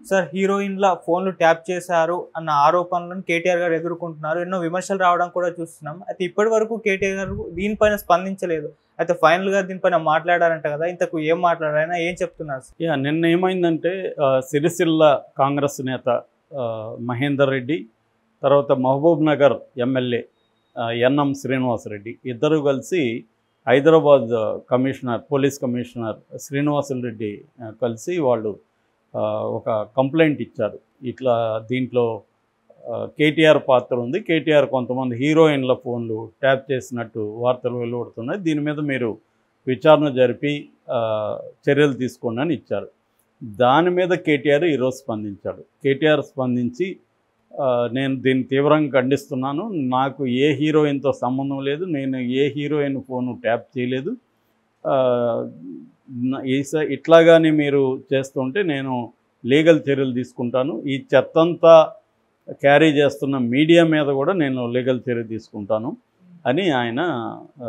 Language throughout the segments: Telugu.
సార్ హీరోయిన్ల ఫోన్లు ట్యాప్ చేశారు అన్న ఆరోపణలను కేటీఆర్ గారు ఎదుర్కొంటున్నారు ఎన్నో విమర్శలు రావడం కూడా చూస్తున్నాం అయితే ఇప్పటి వరకు కేటీఆర్ గారు దీనిపైన స్పందించలేదు అయితే ఫైనల్ గా దీనిపైన మాట్లాడారంట కదా ఇంతకు ఏం మాట్లాడారైనా ఏం చెప్తున్నారు సార్? యా నిన్న ఏమైందంటే ఆ, సిరిసిల్ల కాంగ్రెస్ నేత ఆ, మహేందర్ రెడ్డి తర్వాత మహబూబ్ నగర్ ఎమ్మెల్యే ఆ, ఎన్ఎం శ్రీనివాసరెడ్డి ఇద్దరు కలిసి Hyderabad commissioner police commissioner Srinivas Reddy ఆ, కలిసి వాళ్ళు ఆ, ఒక కంప్లైంట్ ఇచ్చారు ఇట్లా దీంట్లో ఆ, కేటీఆర్ పాత్ర ఉంది కేటీఆర్ కొంతమంది హీరోయిన్ల ఫోన్లు ట్యాప్ చేసినట్టు వార్తలు వెలువడుతున్నాయి దీని మీద మీరు విచారణ జరిపి ఆ, చర్యలు తీసుకోండి అని ఇచ్చారు దాని మీద కేటీఆర్ ఈరోజు స్పందించాడు కేటీఆర్ స్పందించి ఆ, నేను దీన్ని తీవ్రంగా ఖండిస్తున్నాను నాకు ఏ హీరోయిన్తో సంబంధం లేదు నేను ఏ హీరోయిన్ ఫోను ట్యాప్ చేయలేదు ఆ, నా- ఈస- ఇట్లాగానే మీరు చేస్తుంటే నేను లీగల్ చర్యలు తీసుకుంటాను ఈ చెత్తంతా క్యారీ చేస్తున్న మీడియా మీద కూడా నేను లీగల్ చర్య తీసుకుంటాను అని ఆయన ఆ,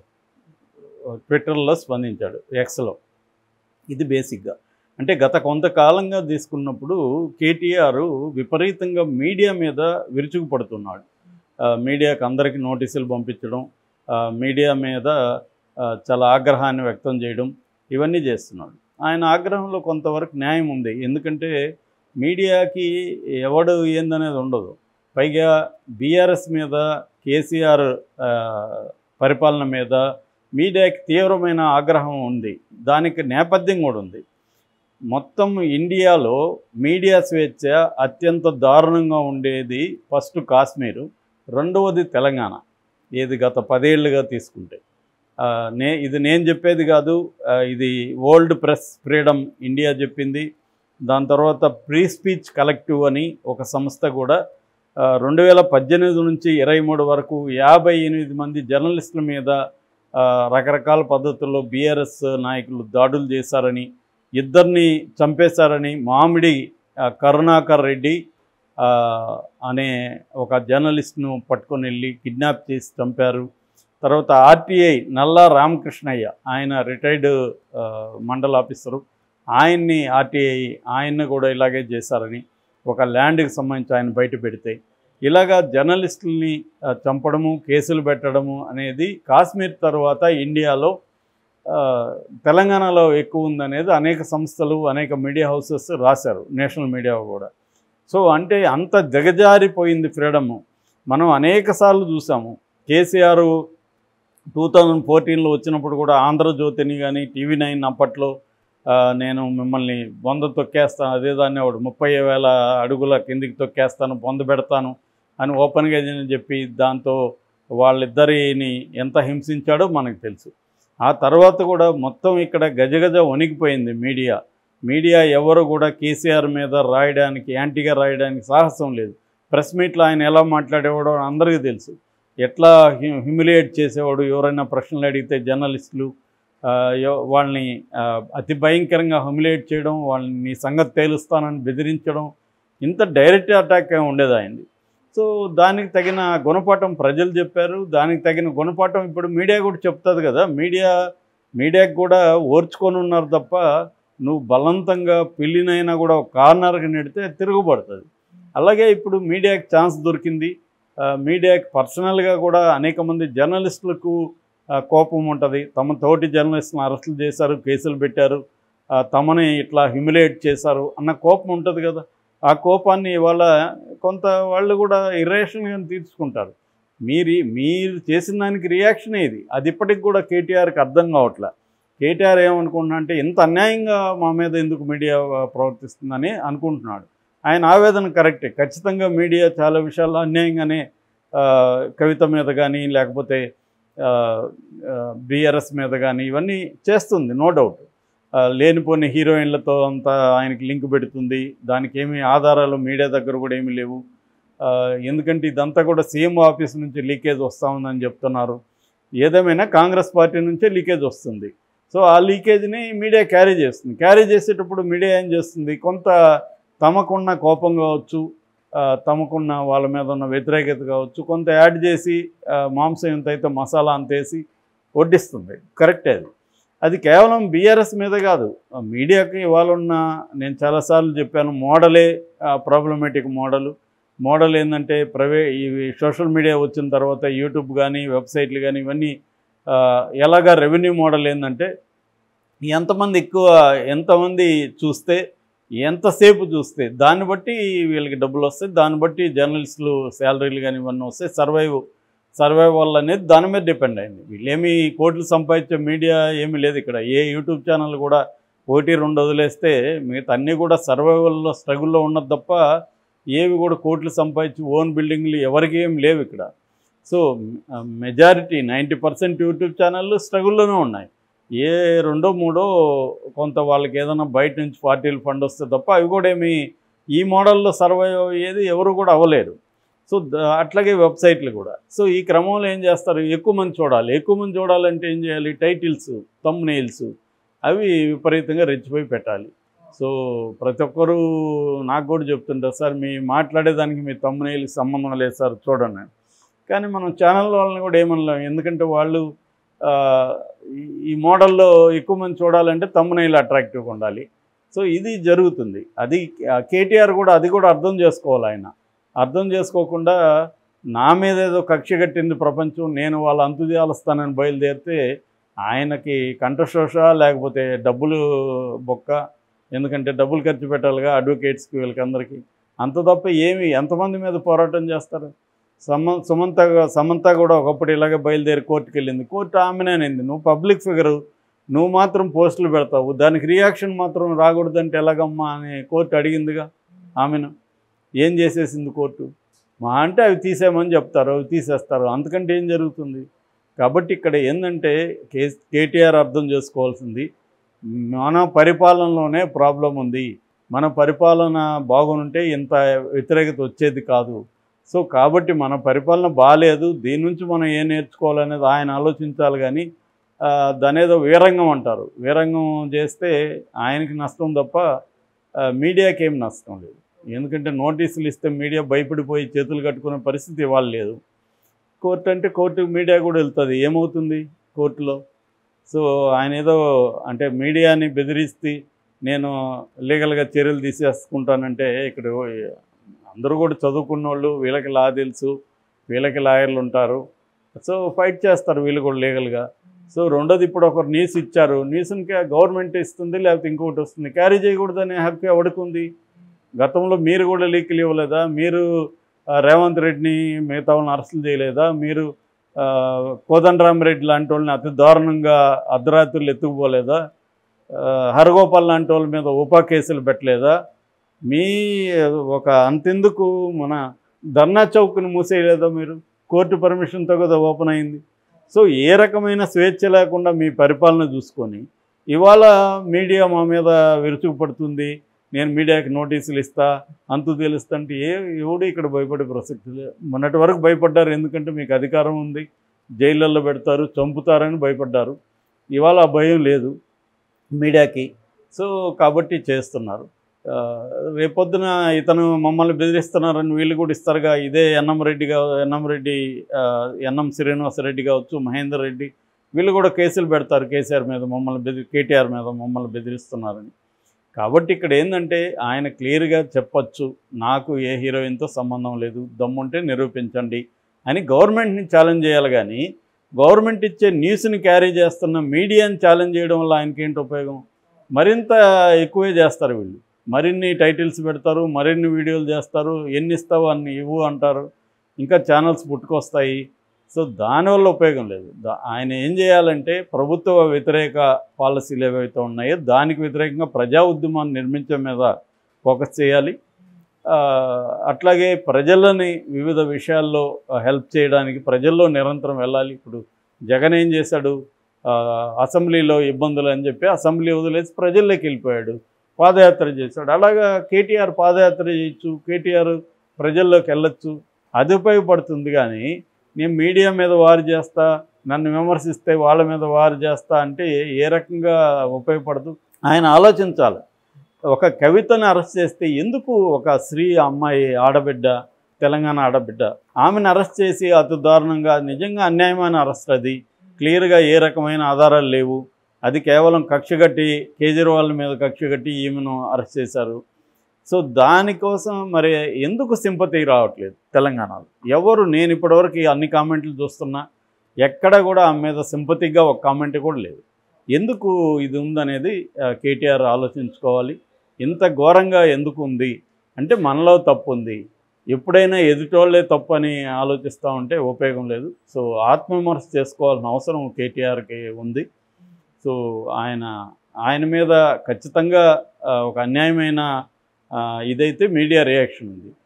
ట్విట్టర్లో స్పందించాడు ఎక్స్లో ఇది బేసిక్గా అంటే గత కొంతకాలంగా తీసుకున్నప్పుడు కేటీఆర్ విపరీతంగా మీడియా మీద విరుచుకుపడుతున్నాడు ఆ, మీడియాకు అందరికీ నోటీసులు పంపించడం ఆ, మీడియా మీద ఆ, చాలా ఆగ్రహాన్ని వ్యక్తం చేయడం ఇవన్నీ చేస్తున్నాడు ఆయన ఆగ్రహంలో కొంతవరకు న్యాయం ఉంది ఎందుకంటే మీడియాకి ఎవడు ఏందనేది ఉండదు పైగా బీఆర్ఎస్ మీద కేసీఆర్ ఆ, పరిపాలన మీద మీడియాకి తీవ్రమైన ఆగ్రహం ఉంది దానికి నేపథ్యం కూడా ఉంది మొత్తం ఇండియాలో మీడియా స్వేచ్ఛ అత్యంత దారుణంగా ఉండేది ఫస్ట్ కాశ్మీరు రెండవది తెలంగాణ ఏది గత పదేళ్లుగా తీసుకుంటే ఆ, నే ఇది నేను చెప్పేది కాదు ఆ, ఇది వరల్డ్ ప్రెస్ ఫ్రీడమ్ ఇండియా చెప్పింది దాని తర్వాత ఫ్రీ స్పీచ్ కలెక్టివ్ అని ఒక సంస్థ కూడా రెండు వేల పద్దెనిమిది నుంచి ఇరవై మూడు వరకు యాభై ఎనిమిది మంది జర్నలిస్టుల మీద ఆ, రకరకాల పద్ధతుల్లో బీఆర్ఎస్ నాయకులు దాడులు చేశారని ఇద్దరిని చంపేశారని మామిడి ఆ, కరుణాకర్ రెడ్డి ఆ, అనే ఒక జర్నలిస్ట్ను పట్టుకొని వెళ్ళి కిడ్నాప్ చేసి చంపారు తర్వాత ఆర్టీఐ నల్లా రామకృష్ణయ్య ఆయన రిటైర్డ్ ఆ, మండల ఆఫీసరు ఆయన్ని ఆర్టీఐ ఆయన్ని కూడా ఇలాగే చేశారని ఒక ల్యాండ్కి సంబంధించి ఆయన బయట పెడితే ఇలాగా జర్నలిస్టుల్ని ఆ, చంపడము కేసులు పెట్టడము అనేది కాశ్మీర్ తర్వాత ఇండియాలో ఆ, తెలంగాణలో ఎక్కువ ఉందనేది అనేక సంస్థలు అనేక మీడియా హౌసెస్ రాశారు నేషనల్ మీడియా కూడా సో అంటే అంత దిగజారిపోయింది ఫ్రీడమ్ మనం అనేక సార్లు చూసాము కేసీఆర్ టూ థౌజండ్ ఫోర్టీన్లో వచ్చినప్పుడు కూడా ఆంధ్రజ్యోతిని కానీ టీవీ నైన్ అప్పట్లో ఆ, నేను మిమ్మల్ని బొంద తొక్కేస్తాను అదే దాన్ని వాడు ముప్పై వేల అడుగుల కిందికి తొక్కేస్తాను బొంద పెడతాను అని ఓపెన్గా చెప్పి దాంతో వాళ్ళిద్దరిని ఎంత హింసించాడో మనకు తెలుసు ఆ తర్వాత కూడా మొత్తం ఇక్కడ గజగజ వణికిపోయింది మీడియా మీడియా ఎవరు కూడా కేసీఆర్ మీద రాయడానికి యాంటీగా రాయడానికి సాహసం లేదు ప్రెస్ మీట్లో ఆయన ఎలా మాట్లాడేవాడో అందరికీ తెలుసు ఎట్లా హ్యూమిలియేట్ చేసేవాడు ఎవరైనా ప్రశ్నలు అడిగితే జర్నలిస్టులు ఆ, ఎవ- వాళ్ళని ఆ, అతి భయంకరంగా హ్యూమిలియేట్ చేయడం వాళ్ళని నీ సంగతి తేలుస్తానని బెదిరించడం ఇంత డైరెక్ట్ అటాక్ ఉండేది ఆయనది సో దానికి తగిన గుణపాఠం ప్రజలు చెప్పారు దానికి తగిన గుణపాఠం ఇప్పుడు మీడియా కూడా చెప్తుంది కదా మీడియా మీడియాకి కూడా ఓర్చుకొని ఉన్నారు తప్ప నువ్వు బలవంతంగా పిల్లినైనా కూడా ఒక కార్నర్కి నెడితే తిరుగుబడుతుంది అలాగే ఇప్పుడు మీడియాకి ఛాన్స్ దొరికింది ఆ, మీడియాకి పర్సనల్గా కూడా అనేక మంది జర్నలిస్టులకు ఆ, కోపం ఉంటుంది తమ తోటి జర్నలిస్ట్ని అరెస్టులు చేశారు కేసులు పెట్టారు ఆ, తమని ఇట్లా హ్యూమిలేట్ చేశారు అన్న కోపం ఉంటుంది కదా ఆ కోపాన్ని ఇవాళ కొంత వాళ్ళు కూడా ఇరేషన్గా తీర్చుకుంటారు మీరు మీరు చేసిన దానికి రియాక్షన్ ఇది అది ఇప్పటికి కూడా కేటీఆర్కి అర్థం కావట్లే కేటీఆర్ ఏమనుకుంటున్నా అంటే ఇంత అన్యాయంగా మా మీద ఎందుకు మీడియా ప్రవర్తిస్తుందని అనుకుంటున్నాడు ఆయన ఆవేదన కరెక్టే ఖచ్చితంగా మీడియా చాలా విషయాల్లో అన్యాయంగానే ఆ, కవిత మీద కానీ లేకపోతే బీఆర్ఎస్ మీద కానీ ఇవన్నీ చేస్తుంది నో డౌట్ లేనిపోని హీరోయిన్లతో అంతా ఆయనకి లింక్ పెడుతుంది దానికి ఏమీ ఆధారాలు మీడియా దగ్గర కూడా ఏమీ లేవు ఆ, ఎందుకంటే ఇదంతా కూడా సీఎం ఆఫీస్ నుంచి లీకేజ్ వస్తూ ఉందని చెప్తున్నారు ఏదేమైనా కాంగ్రెస్ పార్టీ నుంచే లీకేజ్ వస్తుంది సో ఆ లీకేజ్ని మీడియా క్యారీ చేస్తుంది క్యారీ చేసేటప్పుడు మీడియా ఏం చేస్తుంది కొంత తమకున్న కోపం కావచ్చు ఆ, తమకున్న వాళ్ళ మీద ఉన్న వ్యతిరేకత కావచ్చు కొంత యాడ్ చేసి ఆ, మాంసం ఎంత అయితే మసాలా అంత వేసి వడ్డిస్తుంది కరెక్టే అది అది కేవలం బీఆర్ఎస్ మీద కాదు ఆ మీడియాకి ఇవాళ ఉన్న నేను చాలాసార్లు చెప్పాను మోడలే ప్రాబ్లమేటిక్ మోడల్ మోడల్ ఏంటంటే ప్రైవే ఇవి సోషల్ మీడియా వచ్చిన తర్వాత యూట్యూబ్ కానీ వెబ్సైట్లు కానీ ఇవన్నీ ఆ, ఎలాగా రెవెన్యూ మోడల్ ఏంటంటే ఎంతమంది ఎక్కువ ఎంతమంది చూస్తే ఎంతసేపు చూస్తే దాన్ని బట్టి వీళ్ళకి డబ్బులు వస్తాయి దాన్ని బట్టి జర్నలిస్టులు శాలరీలు కానీ ఇవన్నీ వస్తాయి సర్వైవ్ సర్వైవల్ అనేది దాని మీద డిపెండ్ అయింది వీళ్ళేమి కోట్లు సంపాదించే మీడియా ఏమీ లేదు ఇక్కడ ఏ యూట్యూబ్ ఛానల్ కూడా ఒకటి రెండు వదిలేస్తే మిగతా అన్నీ కూడా సర్వైవల్లో స్ట్రగుల్లో ఉన్నది తప్ప ఏవి కూడా కోట్లు సంపాదించి ఓన్ బిల్డింగ్లు ఎవరికి ఏం లేవు ఇక్కడ so majority ninety percent YouTube ఛానళ్ళు స్ట్రగుల్లోనే ఉన్నాయి ఏ రెండో మూడో కొంత వాళ్ళకి ఏదైనా బయట నుంచి పార్టీలు ఫండ్ వస్తే తప్ప అవి కూడా ఏమి ఈ మోడల్లో సర్వైవ్ అయ్యేది ఎవరు కూడా అవ్వలేరు సో ద- అట్లాగే వెబ్సైట్లు కూడా సో ఈ క్రమంలో ఏం చేస్తారు ఎక్కువ మంది చూడాలి ఎక్కువ మంది చూడాలంటే ఏం చేయాలి టైటిల్స్ తమ్ నెయిల్స్ అవి విపరీతంగా రెచ్చిపోయి పెట్టాలి సో ప్రతి ఒక్కరూ నాకు కూడా చెప్తుంటారు సార్ మీ మాట్లాడేదానికి మీ తమ్మునేళ్ళకి సంబంధం లేదు సార్ చూడండి అని. కానీ మనం ఛానల్ వాళ్ళని కూడా ఏమనలేం ఎందుకంటే వాళ్ళు ఆ, ఈ- ఈ మోడల్లో ఎక్కువ మంది చూడాలంటే తమ్మునేళ్ళు అట్రాక్టివ్గా ఉండాలి సో ఇది జరుగుతుంది అది కేటీఆర్ కూడా అది కూడా అర్థం చేసుకోవాలి ఆయన అర్థం చేసుకోకుండా నా మీద ఏదో కక్ష కట్టింది ప్రపంచం నేను వాళ్ళ అంతు తేలుస్తానని బయలుదేరితే ఆయనకి కంఠశోష లేకపోతే డబ్బులు బొక్క ఎందుకంటే డబ్బులు ఖర్చు పెట్టాలిగా అడ్వకేట్స్కి వీళ్ళకి అందరికీ అంత తప్ప ఏమి ఎంతమంది మీద పోరాటం చేస్తారు సమ సుమంత సమంత కూడా ఒకప్పుడు ఇలాగే బయలుదేరి కోర్టుకి వెళ్ళింది కోర్టు ఆమెనే అనింది నువ్వు పబ్లిక్ ఫిగరు నువ్వు మాత్రం పోస్టులు పెడతావు దానికి రియాక్షన్ మాత్రం రాకూడదంటే ఎలాగమ్మా అని కోర్టు అడిగిందిగా ఆమెను ఏం చేసేసింది కోర్టు మా అంటే అవి తీసేయమని చెప్తారు అవి తీసేస్తారు అంతకంటే ఏం జరుగుతుంది కాబట్టి ఇక్కడ ఏంటంటే కే కేటీఆర్ అర్థం చేసుకోవాల్సింది మన పరిపాలనలోనే ప్రాబ్లం ఉంది మన పరిపాలన బాగుంటే ఇంత వ్యతిరేకత వచ్చేది కాదు సో కాబట్టి మన పరిపాలన బాగాలేదు దీని నుంచి మనం ఏం నేర్చుకోవాలనేది ఆయన ఆలోచించాలి కానీ ఆ, దాని ఏదో వీరంగం అంటారు వీరంగం చేస్తే ఆయనకి నష్టం తప్ప ఆ, మీడియాకి ఏం నష్టం లేదు ఎందుకంటే నోటీసులు ఇస్తే మీడియా భయపడిపోయి చేతులు కట్టుకునే పరిస్థితి ఇవాళ లేదు కోర్టు అంటే కోర్టు మీడియా కూడా వెళ్తుంది ఏమవుతుంది కోర్టులో సో ఆయన ఏదో అంటే మీడియాని బెదిరిస్తే నేను లీగల్గా చర్యలు తీసేసుకుంటానంటే ఇక్కడ అందరూ కూడా చదువుకున్న వాళ్ళు వీళ్ళకి లా తెలుసు వీళ్ళకి లాయర్లు ఉంటారు సో ఫైట్ చేస్తారు వీళ్ళు కూడా లీగల్గా సో రెండోది ఇప్పుడు ఒకరు న్యూస్ ఇచ్చారు న్యూస్ని గవర్నమెంట్ ఇస్తుంది లేకపోతే ఇంకొకటి వస్తుంది క్యారీ చేయకూడదనే హక్కు ఎవడుకుంది గతంలో మీరు కూడా లీకులు ఇవ్వలేదా మీరు ఆ, రేవంత్ రెడ్డిని మిగతా వాళ్ళని అరెస్టులు చేయలేదా మీరు ఆ, కోదండరామరెడ్డి లాంటి వాళ్ళని అతి దారుణంగా అర్ధరాత్రులు ఎత్తుకుపోలేదా ఆ, హరగోపాల్ లాంటి వాళ్ళ మీద ఉపా కేసులు పెట్టలేదా మీ ఒక అంతెందుకు మన ధర్నా చౌక్ని మూసేయలేదా మీరు కోర్టు పర్మిషన్తో కదా ఓపెన్ అయింది సో ఏ రకమైన స్వేచ్ఛ లేకుండా మీ పరిపాలన చూసుకొని ఇవాళ మీడియా మా మీద విరుచుకుపడుతుంది నేను మీడియాకి నోటీసులు ఇస్తా అంతు తెలుస్తంటే ఏ ఎవడు ఇక్కడ భయపడే ప్రసక్తి లేదు మొన్నటి వరకు భయపడ్డారు ఎందుకంటే మీకు అధికారం ఉంది జైళ్ళల్లో పెడతారు చంపుతారని భయపడ్డారు ఇవాళ ఆ భయం లేదు మీడియాకి సో కాబట్టి చేస్తున్నారు ఆ, రేపొద్దున ఇతను మమ్మల్ని బెదిరిస్తున్నారని వీళ్ళు కూడా ఇస్తారుగా ఇదే ఎన్నం రెడ్డి కా ఎన్నం రెడ్డి ఆ, ఎన్నం శ్రీనివాసరెడ్డి కావచ్చు మహేందర్ రెడ్డి వీళ్ళు కూడా కేసులు పెడతారు కేసీఆర్ మీద మమ్మల్ని బెదిరి కేటీఆర్ మీద మమ్మల్ని బెదిరిస్తున్నారని కాబట్టి ఇక్కడ ఏంటంటే ఆయన క్లియర్గా చెప్పొచ్చు నాకు ఏ హీరోయిన్తో సంబంధం లేదు దమ్ముంటే నిరూపించండి అని గవర్నమెంట్ని ఛాలెంజ్ చేయాలి కానీ గవర్నమెంట్ ఇచ్చే న్యూస్ని క్యారీ చేస్తున్న మీడియాని ఛాలెంజ్ చేయడం వల్ల ఆయనకి ఏంటి ఉపయోగం మరింత ఎక్కువే చేస్తారు వీళ్ళు మరిన్ని టైటిల్స్ పెడతారు మరిన్ని వీడియోలు చేస్తారు ఎన్ని ఇస్తావు అన్ని ఇవ్వు అంటారు ఇంకా ఛానల్స్ పుట్టుకొస్తాయి సో దానివల్ల ఉపయోగం లేదు దా- ఆయన ఏం చేయాలంటే ప్రభుత్వ వ్యతిరేక పాలసీలు ఏవైతే ఉన్నాయో దానికి వ్యతిరేకంగా ప్రజా ఉద్యమాన్ని నిర్మించే మీద ఫోకస్ చేయాలి ఆ, అట్లాగే ప్రజలని వివిధ విషయాల్లో హెల్ప్ చేయడానికి ప్రజల్లో నిరంతరం వెళ్ళాలి ఇప్పుడు జగన్ ఏం చేశాడు ఆ, అసెంబ్లీలో ఇబ్బందులు అని చెప్పి అసెంబ్లీ వదిలేసి ప్రజల్లోకి వెళ్ళిపోయాడు పాదయాత్ర చేశాడు అలాగా కేటీఆర్ పాదయాత్ర చేయొచ్చు కేటీఆర్ ప్రజల్లోకి వెళ్ళొచ్చు అది ఉపయోగపడుతుంది కానీ నేను మీడియా మీద వారు చేస్తా నన్ను విమర్శిస్తే వాళ్ళ మీద వారు చేస్తా అంటే ఏ రకంగా ఉపయోగపడదు ఆయన ఆలోచించాలి ఒక కవితను అరెస్ట్ చేస్తే ఎందుకు ఒక స్త్రీ అమ్మాయి ఆడబిడ్డ తెలంగాణ ఆడబిడ్డ ఆమెను అరెస్ట్ చేసి అతి దారుణంగా నిజంగా అన్యాయమైన అరెస్ట్ అది క్లియర్గా ఏ రకమైన ఆధారాలు లేవు అది కేవలం కక్ష కట్టి కేజ్రీవాల్ మీద కక్ష కట్టి ఈమెను అరెస్ట్ చేశారు సో దానికోసం మరి ఎందుకు సింపతి రావట్లేదు తెలంగాణలో ఎవరు నేను ఇప్పటివరకు ఈ అన్ని కామెంట్లు చూస్తున్నా ఎక్కడ కూడా ఆమె మీద సింపతిగా ఒక కామెంట్ కూడా లేదు ఎందుకు ఇది ఉందనేది ఆ, కేటీఆర్ ఆలోచించుకోవాలి ఇంత ఘోరంగా ఎందుకు ఉంది అంటే మనలో తప్పు ఉంది ఎప్పుడైనా ఎదుటోళ్ళే తప్పు అని ఆలోచిస్తూ ఉంటే ఉపయోగం లేదు సో ఆత్మవిమర్శ చేసుకోవాల్సిన అవసరం కేటీఆర్కి ఉంది సో ఆయన ఆయన మీద ఖచ్చితంగా ఆ, ఒక అన్యాయమైన ఆ, ఇదైతే మీడియా రియాక్షన్ ఉంది